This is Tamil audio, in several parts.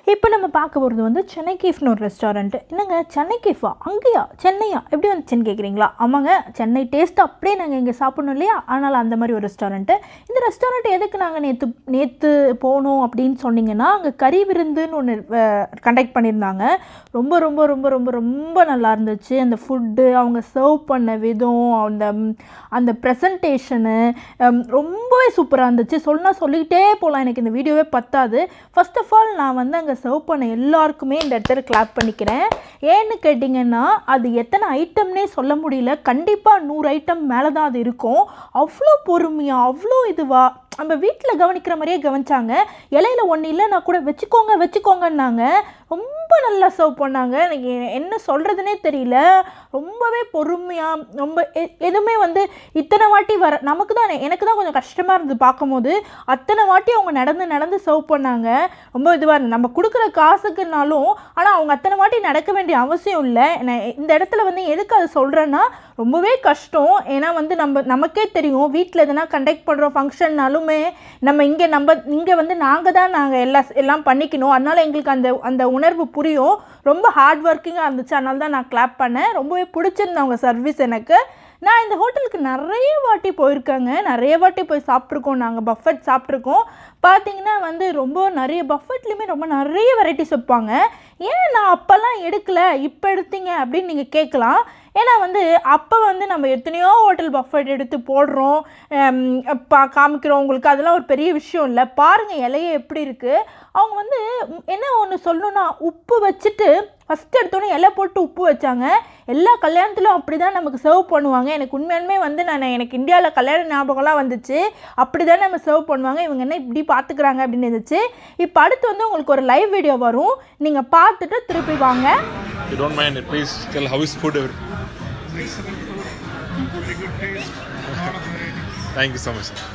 இப்போ நம்ம பார்க்க போகிறது வந்து சென்னை கேஃப்னு ஒரு ரெஸ்டாரண்ட்டு என்னங்க சென்னை கேஃபா அங்கேயா சென்னையா எப்படி வந்துச்சுன்னு கேட்குறீங்களா ஆமாங்க சென்னை டேஸ்ட் அப்படியே நாங்கள் இங்கே சாப்பிடணும் இல்லையா அதனால் அந்த மாதிரி ஒரு ரெஸ்டாரண்ட்டு இந்த ரெஸ்டாரண்ட் எதுக்கு நாங்கள் நேற்று நேற்று போனோம் அப்படின்னு சொன்னீங்கன்னா அங்கே கறி விருந்துன்னு ஒன்று கண்டக்ட் பண்ணியிருந்தாங்க ரொம்ப ரொம்ப ரொம்ப ரொம்ப ரொம்ப நல்லா இருந்துச்சு அந்த ஃபுட்டு அவங்க சர்வ் பண்ண விதம் அந்த அந்த ப்ரெசன்டேஷனு ரொம்பவே சூப்பராக இருந்துச்சு சொன்னா சொல்லிக்கிட்டே போகலாம் எனக்கு இந்த வீடியோவே பத்தாது ஃபர்ஸ்ட் ஆஃப் ஆல் நான் வந்து அங்கே சர்வ் பண்ண எல்லாருக்குமே இந்த இடத்துல கிளாப் பண்ணிக்கிறேன் ஏன்னு கேட்டிங்கன்னா அது எத்தனை ஐட்டம்னே சொல்ல முடியல கண்டிப்பாக நூறு ஐட்டம் மேலே தான் அது இருக்கும் அவ்வளோ பொறுமையாக அவ்வளோ இதுவாக நம்ம வீட்டில் கவனிக்கிற மாதிரியே கவனிச்சாங்க இலையில ஒன்று இல்லைன்னா கூட வச்சுக்கோங்க வச்சுக்கோங்கன்னாங்க ரொம்ப நல்லா சர்வ் பண்ணாங்க எனக்கு என்ன சொல்கிறதுனே தெரியல ரொம்பவே பொறுமையாக ரொம்ப எ- எதுவுமே வந்து இத்தனை வாட்டி வர நமக்கு தான் எனக்கு தான் கொஞ்சம் கஷ்டமாக இருந்தது பார்க்கும்போது அத்தனை வாட்டி அவங்க நடந்து நடந்து சர்வ் பண்ணாங்க ரொம்ப இதுவாக இருந்தது நம்ம கொடுக்குற காசுக்குனாலும் ஆனால் அவங்க அத்தனை வாட்டி நடக்க வேண்டிய அவசியம் இல்லை நான் இந்த இடத்துல வந்து எதுக்கு அதை சொல்கிறேன்னா ரொம்பவே கஷ்டம் ஏன்னா வந்து நம்ம நமக்கே தெரியும் வீட்டில் எதனா கண்டக்ட் பண்ணுறோம் ஃபங்க்ஷன்னாலுமே நம்ம இங்கே நம்ம இங்கே வந்து நாங்கள் தான் நாங்கள் எல்லா எல்லாம் பண்ணிக்கணும் அதனால எங்களுக்கு அந்த அந்த உணர்வு புரியும் ரொம்ப ஹார்ட் ஒர்க்கிங்காக இருந்துச்சு அதனால தான் நான் கிளாப் பண்ணேன் ரொம்பவே பிடிச்சிருந்தேன் அவங்க சர்வீஸ் எனக்கு நான் இந்த ஹோட்டலுக்கு நிறைய வாட்டி போயிருக்கேங்க நிறைய வாட்டி போய் சாப்பிட்ருக்கோம் நாங்கள் பஃபட் சாப்பிட்ருக்கோம் பார்த்தீங்கன்னா வந்து ரொம்ப நிறைய பஃபட்லேயுமே ரொம்ப நிறைய வெரைட்டிஸ் வைப்பாங்க ஏன் நான் அப்போல்லாம் எடுக்கல இப்போ எடுத்தீங்க அப்படின்னு நீங்கள் கேட்கலாம் ஏன்னா வந்து அப்போ வந்து நம்ம எத்தனையோ ஹோட்டல் பஃபட் எடுத்து போடுறோம் ஹம், பா காமிக்கிறோம் உங்களுக்கு அதெல்லாம் ஒரு பெரிய விஷயம் இல்லை பாருங்கள் இலையே எப்படி இருக்குது அவங்க வந்து ம், என்ன ஒன்று சொல்லணும்னா உப்பு வச்சுட்டு ஃபஸ்ட் எடுத்தோன்னே இலை போட்டு உப்பு வச்சாங்க எல்லா கல்யாணத்திலும் அப்படி தான் நமக்கு சர்வ் பண்ணுவாங்க எனக்கு உண்மையாலுமே வந்து நான் எனக்கு இந்தியாவில் கல்யாண ஞாபகம்லாம் வந்துச்சு அப்படி தான் நம்ம சர்வ் பண்ணுவாங்க இவங்க என்ன இப்படி பார்த்துக்கிறாங்க அப்படின்னு இருந்துச்சு இப்போ அடுத்து வந்து உங்களுக்கு ஒரு லைவ் வீடியோ வரும் நீங்கள் பார்த்துட்டு திருப்பி வாங்க you don't mind, please tell how is food. every- Very good taste. lot of varieties. Thank you so much. sir.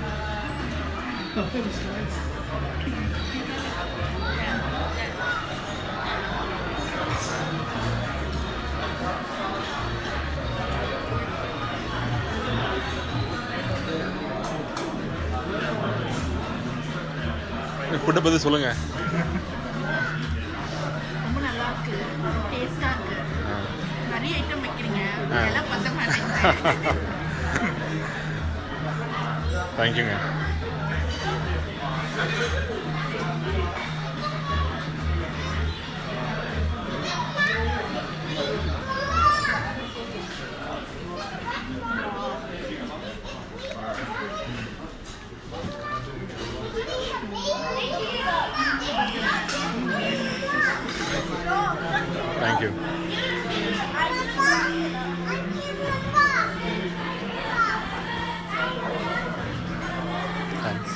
ஃபுட்டை பற்றி சொல்லுங்க ரொம்ப நல்லா இருக்கு டேஸ்டா இருக்கு நிறைய ஐட்டம் வைக்கிறீங்க ஆ. எல்லாம் பத்த மாட்டேங்குது தேங்க்யூங்க தேங்க்யூ தேங்க்ஸ்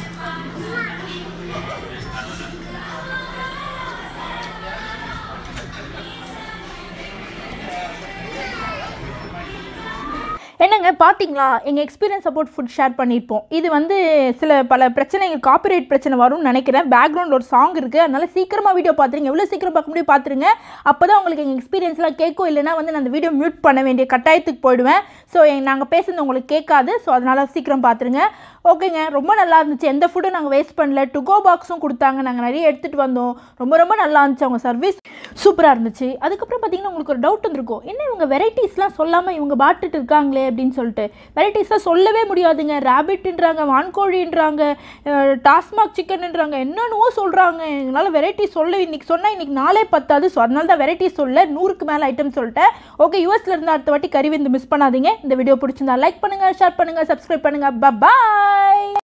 என்னங்க பார்த்தீங்களா எங்கள் எக்ஸ்பீரியன்ஸ் சப்போர்ட் ஃபுட் ஷேர் பண்ணியிருப்போம் இது வந்து சில பல பிரச்சனைகள் காப்பிரைட் பிரச்சனை வரும்னு நினைக்கிறேன் பேக்ரவுண்ட் ஒரு சாங் இருக்குது அதனால சீக்கிரமாக வீடியோ பார்த்துருங்க எவ்வளோ சீக்கிரம் பார்க்க முடியும் பார்த்துருங்க அப்போ தான் உங்களுக்கு எங்கள் எக்ஸ்பீரியன்ஸ்லாம் கேட்கும் இல்லைன்னா வந்து நான் அந்த வீடியோ மியூட் பண்ண வேண்டிய கட்டாயத்துக்கு போயிடுவேன் ஸோ நாங்கள் பேசுனது உங்களுக்கு கேட்காது ஸோ அதனால் சீக்கிரம் பார்த்துருங்க ஓகேங்க ரொம்ப நல்லா இருந்துச்சு எந்த ஃபுட்டும் நாங்கள் வேஸ்ட் பண்ணல டுகோ பாக்ஸும் கொடுத்தாங்க நாங்கள் நிறைய எடுத்துகிட்டு வந்தோம் ரொம்ப ரொம்ப நல்லா இருந்துச்சு அவங்க சர்வீஸ் சூப்பராக இருந்துச்சு அதுக்கப்புறம் பார்த்தீங்கன்னா உங்களுக்கு ஒரு டவுட் இருந்திருக்கும் என்ன இவங்க வெரைட்டிஸ்லாம் சொல்லாமல் இவங்க பாட்டுட்டு இருக்காங்களே அப்படின்னு சொல்லிட்டு வெரைட்டிஸ்லாம் சொல்லவே முடியாதுங்க ரேபிட்ன்றாங்க வான்கோழின்றாங்க டாஸ்மாக் சிக்கன்ன்றாங்க என்னென்னவோ சொல்கிறாங்க எங்களால் வெரைட்டி சொல்ல இன்னைக்கு சொன்னால் இன்னைக்கு நாளே பத்தாது ஸோ அதனால தான் வெரைட்டி சொல்ல நூறுக்கு மேலே ஐட்டம் சொல்லிட்டேன் ஓகே யூஎஸ்ல இருந்து அடுத்த வாட்டி கறி விருந்து மிஸ் பண்ணாதீங்க இந்த வீடியோ பிடிச்சிருந்தா லைக் பண்ணுங்கள் ஷேர் பண்ணுங்கள் சப்ஸ்கிரைப் பண்ணுங்கள் பாய்